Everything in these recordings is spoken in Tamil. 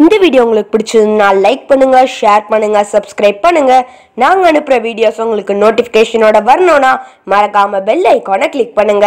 இந்த வீடியோ உங்களுக்கு பிடிச்சதுன்னா லைக் பண்ணுங்க ஷேர் பண்ணுங்க சப்ஸ்கிரைப் பண்ணுங்க நாங்க அனுப்புற வீடியோஸ் உங்களுக்கு நோட்டிபிகேஷனோட வரணும்னா மறக்காம பெல் ஐகானை கிளிக் பண்ணுங்க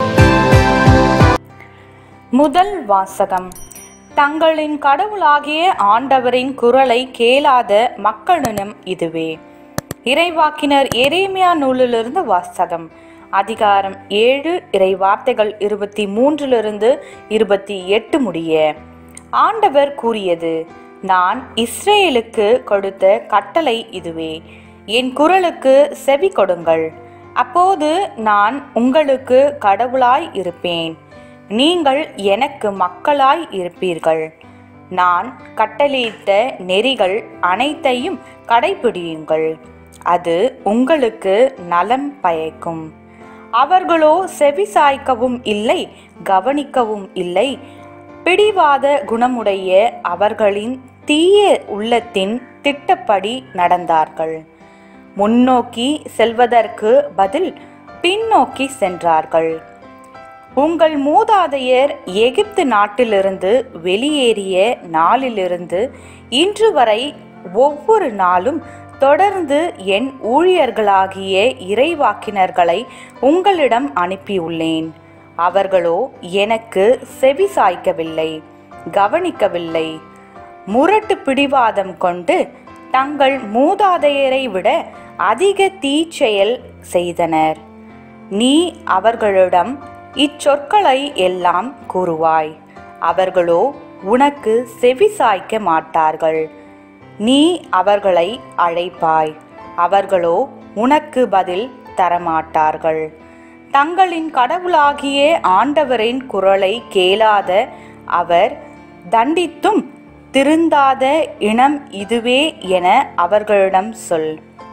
முதல் வாசகம் தங்களின் கடவுளாகிய ஆண்டவரின் குரலை கேளாத மக்களிடம் இதுவே இறைவாக்கினர் எரேமியா நூலிலிருந்து வாசகம் அதிகாரம் ஏழு இறை வார்த்தைகள் இருபத்தி மூன்றிலிருந்து இருபத்தி எட்டு முடிய ஆண்டவர் கூறியது நான் இஸ்ரேலுக்கு கொடுத்த கட்டளை இதுவே என் குரலுக்கு செவி கொடுங்கள் அப்போது நான் உங்களுக்கு கடவுளாய் இருப்பேன் நீங்கள் எனக்கு மக்களாய் இருப்பீர்கள் நான் கட்டளையிட்ட நெறிகள் அனைத்தையும் கடைபிடியுங்கள் அது உங்களுக்கு நலம் பயக்கும் அவர்களோ செவி சாய்க்கவும் இல்லை கவனிக்கவும் இல்லை பிடிவாத குணமுடைய அவர்களின் தீய உள்ளத்தின் திட்டப்படி நடந்தார்கள் முன்னோக்கி செல்வதற்கு பதில் பின்னோக்கி சென்றார்கள் உங்கள் மூதாதையர் எகிப்து நாட்டிலிருந்து வெளியேறிய நாளிலிருந்து இன்று வரை ஒவ்வொரு நாளும் தொடர்ந்து என் ஊழியர்களாகிய இறைவாக்கினர்களை உங்களிடம் அனுப்பியுள்ளேன் அவர்களோ எனக்கு செவி சாய்க்கவில்லை கவனிக்கவில்லை முரட்டு பிடிவாதம் கொண்டு தங்கள் மூதாதையரை விட அதிக தீச்செயல் செய்தனர் நீ அவர்களிடம் இச்சொற்களை எல்லாம் கூறுவாய் அவர்களோ உனக்கு செவி சாய்க்க மாட்டார்கள் நீ அவர்களை அழைப்பாய் அவர்களோ உனக்கு பதில் தரமாட்டார்கள் தங்களின் கடவுளாகிய ஆண்டவரின் குரலை கேளாத அவர் தண்டித்தும் திருந்தாத இனம் இதுவே என அவர்களிடம் சொல்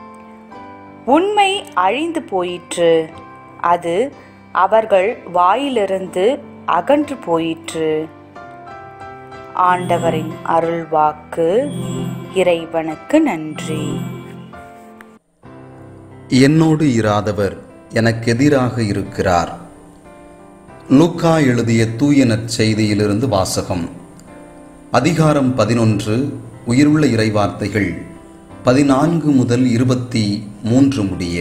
உண்மை அழிந்து போயிற்று அது அவர்கள் வாயிலிருந்து அகன்று போயிற்று ஆண்டவரின் அருள்வாக்கு இறைவனுக்கு நன்றி என்னோடு இராதவர் எனக்கு எதிராக இருக்கிறார் லூக்கா எழுதிய தூய நற்செய்தியிலிருந்து வாசகம் அதிகாரம் பதினொன்று உயிருள்ள இறைவார்த்தைகள் பதினான்கு முதல் இருபத்தி மூன்று முடிய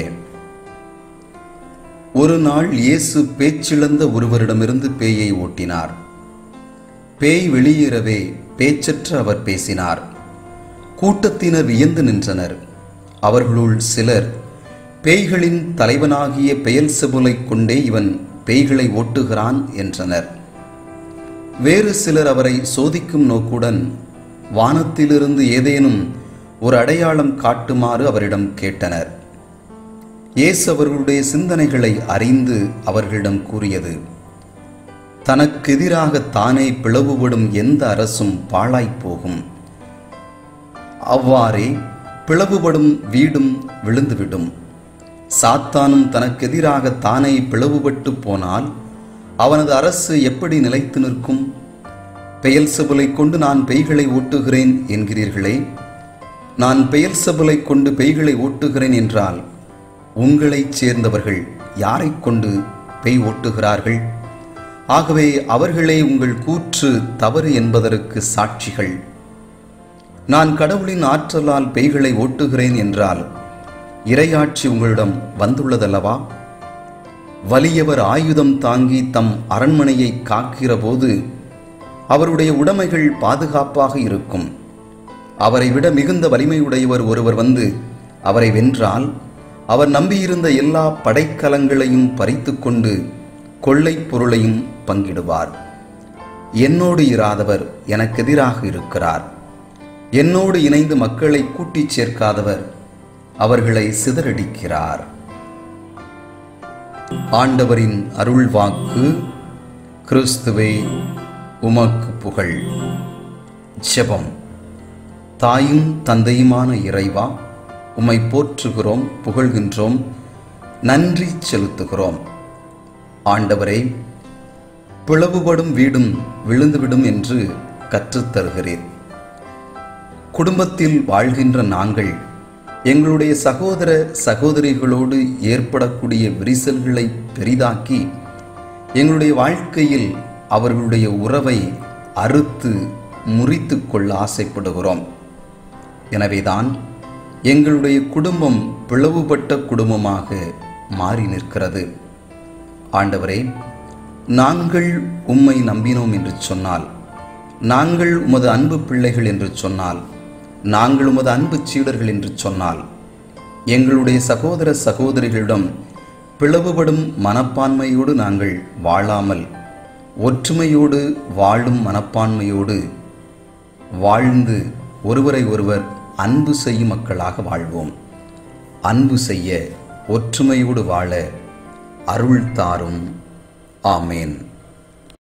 ஒரு நாள் இயேசு பேச்சிழந்த ஒருவரிடமிருந்து பேயை ஓட்டினார் பேய் வெளியேறவே பேச்சற்ற அவர் பேசினார் கூட்டத்தினர் வியந்து நின்றனர் அவர்களுள் சிலர் பேய்களின் தலைவனாகிய பெயல் செபுலைக் கொண்டே இவன் பேய்களை ஓட்டுகிறான் என்றனர் வேறு சிலர் அவரை சோதிக்கும் நோக்குடன் வானத்திலிருந்து ஏதேனும் ஒரு அடையாளம் காட்டுமாறு அவரிடம் கேட்டனர் இயேசு அவர்களுடைய சிந்தனைகளை அறிந்து அவர்களிடம் கூறியது தனக்கு எதிராக தானே பிளவுபடும் எந்த அரசும் பாழாய்ப் போகும் அவ்வாறே பிளவுபடும் வீடும் விழுந்துவிடும் சாத்தானும் தனக்கு எதிராக தானே பிளவுபட்டு போனால் அவனது அரசு எப்படி நிலைத்து நிற்கும் பெயல் செபலை கொண்டு நான் பெய்களை ஓட்டுகிறேன் என்கிறீர்களே நான் பெயல் செபலை கொண்டு பெய்களை ஓட்டுகிறேன் என்றால் உங்களைச் சேர்ந்தவர்கள் யாரைக் கொண்டு பெய் ஓட்டுகிறார்கள் ஆகவே அவர்களே உங்கள் கூற்று தவறு என்பதற்கு சாட்சிகள் நான் கடவுளின் ஆற்றலால் பெய்களை ஓட்டுகிறேன் என்றால் இரையாட்சி உங்களிடம் வந்துள்ளதல்லவா வலியவர் ஆயுதம் தாங்கி தம் அரண்மனையை காக்கிற போது அவருடைய உடைமைகள் பாதுகாப்பாக இருக்கும் அவரை விட மிகுந்த வலிமையுடையவர் ஒருவர் வந்து அவரை வென்றால் அவர் நம்பியிருந்த எல்லா படைக்கலங்களையும் பறித்து கொண்டு கொள்ளைப் பொருளையும் பங்கிடுவார் என்னோடு இராதவர் எனக்கு எதிராக இருக்கிறார் என்னோடு இணைந்து மக்களை கூட்டிச் சேர்க்காதவர் அவர்களை சிதறடிக்கிறார் ஆண்டவரின் அருள் வாக்கு கிறிஸ்துவே உமக்கு புகழ் ஜெபம் தாயும் தந்தையுமான இறைவா உம்மை போற்றுகிறோம் புகழ்கின்றோம் நன்றி செலுத்துகிறோம் ஆண்டவரே பிளவுபடும் வீடும் விழுந்துவிடும் என்று கற்றுத்தருகிறீர் குடும்பத்தில் வாழ்கின்ற நாங்கள் எங்களுடைய சகோதர சகோதரிகளோடு ஏற்படக்கூடிய விரிசல்களை பெரிதாக்கி எங்களுடைய வாழ்க்கையில் அவர்களுடைய உறவை அறுத்து முறித்து கொள்ள ஆசைப்படுகிறோம் எனவேதான் எங்களுடைய குடும்பம் பிளவுபட்ட குடும்பமாக மாறி நிற்கிறது ஆண்டவரே நாங்கள் உம்மை நம்பினோம் என்று சொன்னால் நாங்கள் உமது அன்பு பிள்ளைகள் என்று சொன்னால் நாங்கள் உமது அன்பு சீடர்கள் என்று சொன்னால் எங்களுடைய சகோதர சகோதரிகளிடம் பிளவுபடும் மனப்பான்மையோடு நாங்கள் வாழாமல் ஒற்றுமையோடு வாழும் மனப்பான்மையோடு வாழ்ந்து ஒருவரை ஒருவர் அன்பு செய்யும் மக்களாக வாழ்வோம் அன்பு செய்ய ஒற்றுமையோடு வாழ அருள் தாரும் ஆமேன்